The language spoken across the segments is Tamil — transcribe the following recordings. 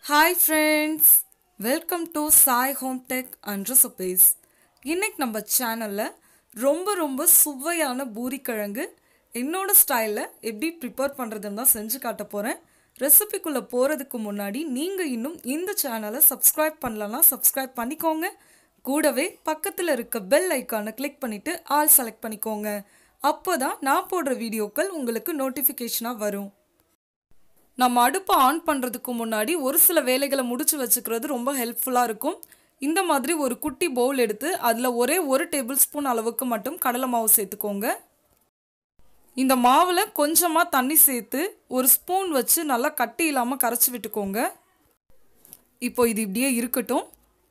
hi friends welcome to Sai home tech and recipes இன்னைக்கு நம்ம சேனலில் ரொம்ப ரொம்ப சுவையான பூரிக்கிழங்கு என்னோட ஸ்டைலில் எப்படி ப்ரிப்பேர் பண்ணுறதுன்னு தான் செஞ்சு காட்ட போகிறேன் ரெசிபிக்குள்ளே போகிறதுக்கு முன்னாடி நீங்கள் இன்னும் இந்த சேனலை சப்ஸ்கிரைப் பண்ணலன்னா சப்ஸ்கிரைப் பண்ணிக்கோங்க கூடவே பக்கத்தில் இருக்க பெல் ஐக்கானை கிளிக் பண்ணிவிட்டு ஆல் செலக்ட் பண்ணிக்கோங்க அப்போ தான் நான் போடுற வீடியோக்கள் உங்களுக்கு நோட்டிஃபிகேஷனாக வரும் நம்ம அடுப்பை ஆன் பண்ணுறதுக்கு முன்னாடி ஒரு சில வேலைகளை முடிச்சு வச்சுக்கிறது ரொம்ப ஹெல்ப்ஃபுல்லாக இருக்கும் இந்த மாதிரி ஒரு குட்டி பவுல் எடுத்து அதில் ஒரே ஒரு டேபிள் ஸ்பூன் அளவுக்கு மட்டும் கடலை மாவு சேர்த்துக்கோங்க இந்த மாவில் கொஞ்சமாக தண்ணி சேர்த்து ஒரு ஸ்பூன் வச்சு நல்லா கட்டி இல்லாமல் கரைச்சி விட்டுக்கோங்க இப்போ இது இப்படியே இருக்கட்டும்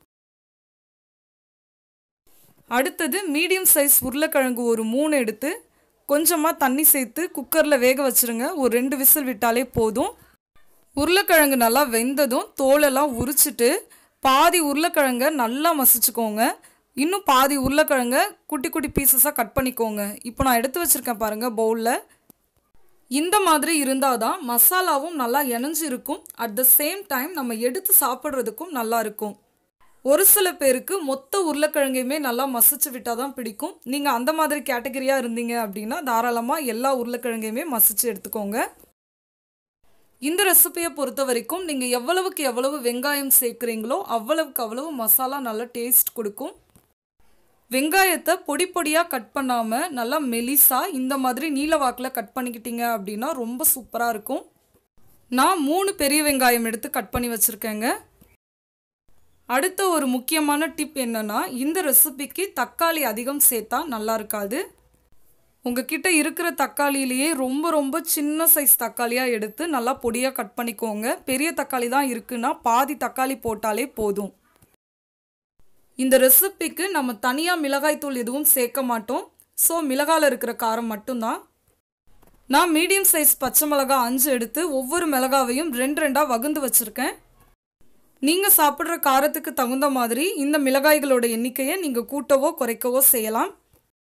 அடுத்தது மீடியம் சைஸ் உருளைக்கிழங்கு ஒரு மூணு எடுத்து கொஞ்சமாக தண்ணி சேர்த்து குக்கரில் வேக வச்சுருங்க ஒரு ரெண்டு விசில் விட்டாலே போதும் உருளைக்கிழங்கு நல்லா வெந்ததும் தோலெல்லாம் உரிச்சிட்டு பாதி உருளைக்கிழங்க நல்லா மசிச்சுக்கோங்க இன்னும் பாதி உருளைக்கிழங்க குட்டி குட்டி பீசஸாக கட் பண்ணிக்கோங்க இப்போ நான் எடுத்து வச்சுருக்கேன் பாருங்கள் பவுலில் இந்த மாதிரி இருந்தால் தான் மசாலாவும் நல்லா இணைஞ்சு இருக்கும் அட் த சேம் டைம் நம்ம எடுத்து சாப்பிட்றதுக்கும் நல்லா இருக்கும் ஒரு சில பேருக்கு மொத்த உருளைக்கிழங்கையுமே நல்லா மசிச்சு விட்டால் தான் பிடிக்கும் நீங்கள் அந்த மாதிரி கேட்டகரியாக இருந்தீங்க அப்படின்னா தாராளமாக எல்லா உருளைக்கிழங்கையுமே மசிச்சு எடுத்துக்கோங்க இந்த ரெசிபியை பொறுத்த வரைக்கும் நீங்கள் எவ்வளவுக்கு எவ்வளவு வெங்காயம் சேர்க்குறீங்களோ அவ்வளவுக்கு அவ்வளவு மசாலா நல்லா டேஸ்ட் கொடுக்கும் வெங்காயத்தை பொடி பொடியாக கட் பண்ணாமல் நல்லா மெலிசாக இந்த மாதிரி நீல வாக்கில் கட் பண்ணிக்கிட்டீங்க அப்படின்னா ரொம்ப சூப்பராக இருக்கும் நான் மூணு பெரிய வெங்காயம் எடுத்து கட் பண்ணி வச்சுருக்கேங்க அடுத்த ஒரு முக்கியமான டிப் என்னன்னா இந்த ரெசிபிக்கு தக்காளி அதிகம் சேர்த்தா நல்லா இருக்காது உங்ககிட்ட இருக்கிற தக்காளியிலேயே ரொம்ப ரொம்ப சின்ன சைஸ் தக்காளியாக எடுத்து நல்லா பொடியாக கட் பண்ணிக்கோங்க பெரிய தக்காளி தான் இருக்குன்னா பாதி தக்காளி போட்டாலே போதும் இந்த ரெசிபிக்கு நம்ம தனியாக மிளகாய்த்தூள் எதுவும் சேர்க்க மாட்டோம் ஸோ மிளகாயில் இருக்கிற காரம் மட்டும்தான் நான் மீடியம் சைஸ் பச்சை மிளகா அஞ்சு எடுத்து ஒவ்வொரு மிளகாவையும் ரெண்டு ரெண்டாக வகுந்து வச்சுருக்கேன் நீங்கள் சாப்பிட்ற காரத்துக்கு தகுந்த மாதிரி இந்த மிளகாய்களோட எண்ணிக்கையை நீங்கள் கூட்டவோ குறைக்கவோ செய்யலாம்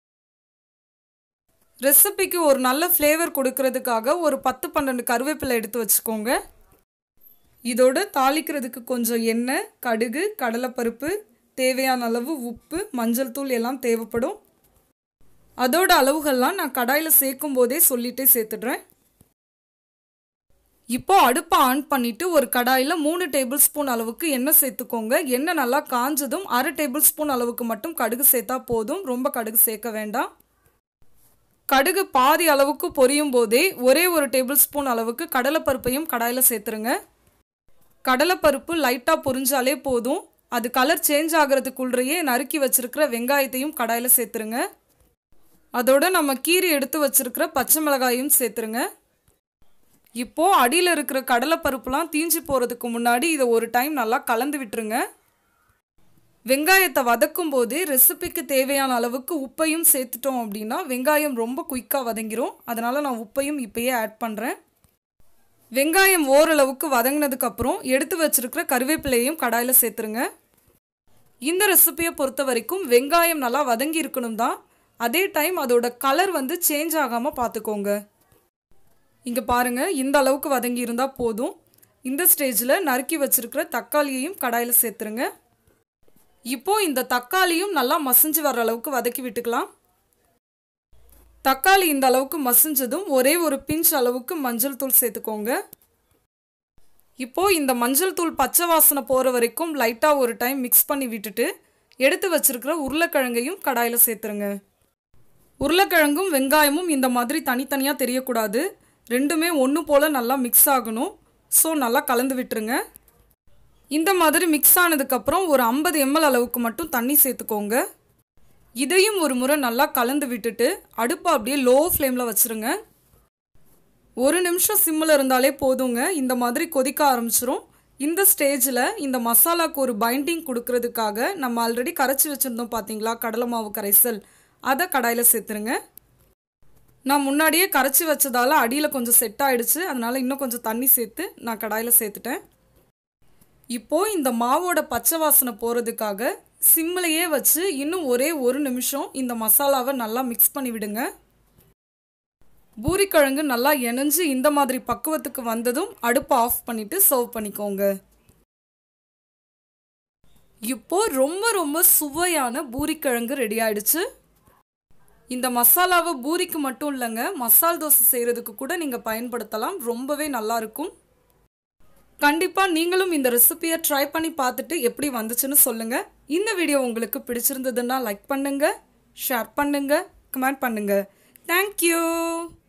ரெசிபிக்கு ஒரு நல்ல ஃப்ளேவர் கொடுக்கறதுக்காக ஒரு பத்து பன்னெண்டு கருவேப்பிலை எடுத்து வச்சுக்கோங்க இதோட தாளிக்கிறதுக்கு கொஞ்சம் எண்ணெய் கடுகு கடலைப்பருப்பு தேவையான அளவு உப்பு மஞ்சள் தூள் எல்லாம் தேவைப்படும் அதோட அளவுகள்லாம் நான் கடாயில் சேர்க்கும் போதே சொல்லிட்டே சேர்த்துடுறேன் இப்போ அடுப்பை ஆன் பண்ணிட்டு ஒரு கடாயில் மூணு டேபிள் ஸ்பூன் அளவுக்கு எண்ணெய் சேர்த்துக்கோங்க எண்ணெய் நல்லா காஞ்சதும் அரை டேபிள் ஸ்பூன் அளவுக்கு மட்டும் கடுகு சேர்த்தா போதும் ரொம்ப கடுகு சேர்க்க வேண்டாம் கடுகு பாதி அளவுக்கு பொரியும் போதே ஒரே ஒரு டேபிள் ஸ்பூன் அளவுக்கு கடலைப்பருப்பையும் கடாயில் சேர்த்துருங்க கடலைப்பருப்பு லைட்டாக பொரிஞ்சாலே போதும் அது கலர் சேஞ்ச் ஆகிறதுக்குள்ளேயே நறுக்கி வச்சிருக்கிற வெங்காயத்தையும் கடாயில் சேர்த்துருங்க அதோட நம்ம கீரி எடுத்து வச்சிருக்கிற பச்சை மிளகாயும் சேர்த்துருங்க இப்போ அடியில் இருக்கிற கடலைப்பருப்புலாம் தீஞ்சு போகிறதுக்கு முன்னாடி இதை ஒரு டைம் நல்லா கலந்து விட்டுருங்க வெங்காயத்தை வதக்கும் போது ரெசிபிக்கு தேவையான அளவுக்கு உப்பையும் சேர்த்துட்டோம் அப்படின்னா வெங்காயம் ரொம்ப குயிக்காக வதங்கிரும் அதனால் நான் உப்பையும் இப்பயே ஆட் பண்ணுறேன் வெங்காயம் ஓரளவுக்கு வதங்கினதுக்கப்புறம் எடுத்து வச்சிருக்கிற கருவேப்பிலையும் கடாயில் சேர்த்துருங்க இந்த ரெசிபியை பொறுத்த வரைக்கும் வெங்காயம் நல்லா வதங்கி இருக்கணும் தான் அதே டைம் அதோட கலர் வந்து சேஞ்ச் ஆகாமல் பார்த்துக்கோங்க இங்கே பாருங்கள் இந்த அளவுக்கு வதங்கி இருந்தால் போதும் இந்த ஸ்டேஜில் நறுக்கி வச்சிருக்கிற தக்காளியையும் கடாயில் சேர்த்துருங்க இப்போ இந்த தக்காளியும் நல்லா மசிஞ்சு வர அளவுக்கு வதக்கி விட்டுக்கலாம் தக்காளி இந்த அளவுக்கு மசிஞ்சதும் ஒரே ஒரு பிஞ்ச் அளவுக்கு மஞ்சள் தூள் சேர்த்துக்கோங்க இப்போ இந்த மஞ்சள் தூள் பச்சை வாசனை போகிற வரைக்கும் லைட்டாக ஒரு டைம் மிக்ஸ் பண்ணி விட்டுட்டு எடுத்து வச்சிருக்கிற உருளைக்கிழங்கையும் கடாயில் சேர்த்துருங்க உருளைக்கிழங்கும் வெங்காயமும் இந்த மாதிரி தனித்தனியாக தெரியக்கூடாது ரெண்டுமே ஒன்று போல் நல்லா மிக்ஸ் ஆகணும் ஸோ நல்லா கலந்து விட்டுருங்க இந்த மாதிரி மிக்ஸ் ஆனதுக்கப்புறம் ஒரு ஐம்பது எம்எல் அளவுக்கு மட்டும் தண்ணி சேர்த்துக்கோங்க இதையும் ஒரு முறை நல்லா கலந்து விட்டுட்டு அடுப்பை அப்படியே லோ ஃப்ளேமில் வச்சுருங்க ஒரு நிமிஷம் சிம்மில் இருந்தாலே போதுங்க இந்த மாதிரி கொதிக்க ஆரம்பிச்சிரும் இந்த ஸ்டேஜில் இந்த மசாலாக்கு ஒரு பைண்டிங் கொடுக்கறதுக்காக நம்ம ஆல்ரெடி கரைச்சி வச்சுருந்தோம் பார்த்தீங்களா கடலை மாவு கரைசல் அதை கடாயில் சேர்த்துருங்க நான் முன்னாடியே கரைச்சி வச்சதால அடியில் கொஞ்சம் செட் ஆயிடுச்சு அதனால் இன்னும் கொஞ்சம் தண்ணி சேர்த்து நான் கடாயில் சேர்த்துட்டேன் இப்போது இந்த மாவோட பச்சை வாசனை போகிறதுக்காக சிம்மிலையே வச்சு இன்னும் ஒரே ஒரு நிமிஷம் இந்த மசாலாவை நல்லா மிக்ஸ் பண்ணி விடுங்க பூரிக்கிழங்கு நல்லா எணைஞ்சு இந்த மாதிரி பக்குவத்துக்கு வந்ததும் அடுப்பை ஆஃப் பண்ணிவிட்டு சர்வ் பண்ணிக்கோங்க இப்போ ரொம்ப ரொம்ப சுவையான பூரிக்கிழங்கு ரெடி ஆயிடுச்சு இந்த மசாலாவை பூரிக்கு மட்டும் இல்லைங்க மசால் தோசை செய்கிறதுக்கு கூட நீங்கள் பயன்படுத்தலாம் ரொம்பவே நல்லா இருக்கும் கண்டிப்பாக நீங்களும் இந்த ரெசிபியை ட்ரை பண்ணி பார்த்துட்டு எப்படி வந்துச்சுன்னு சொல்லுங்கள் இந்த வீடியோ உங்களுக்கு பிடிச்சிருந்ததுன்னா லைக் பண்ணுங்கள் ஷேர் பண்ணுங்கள் கமெண்ட் பண்ணுங்கள் தேங்க்யூ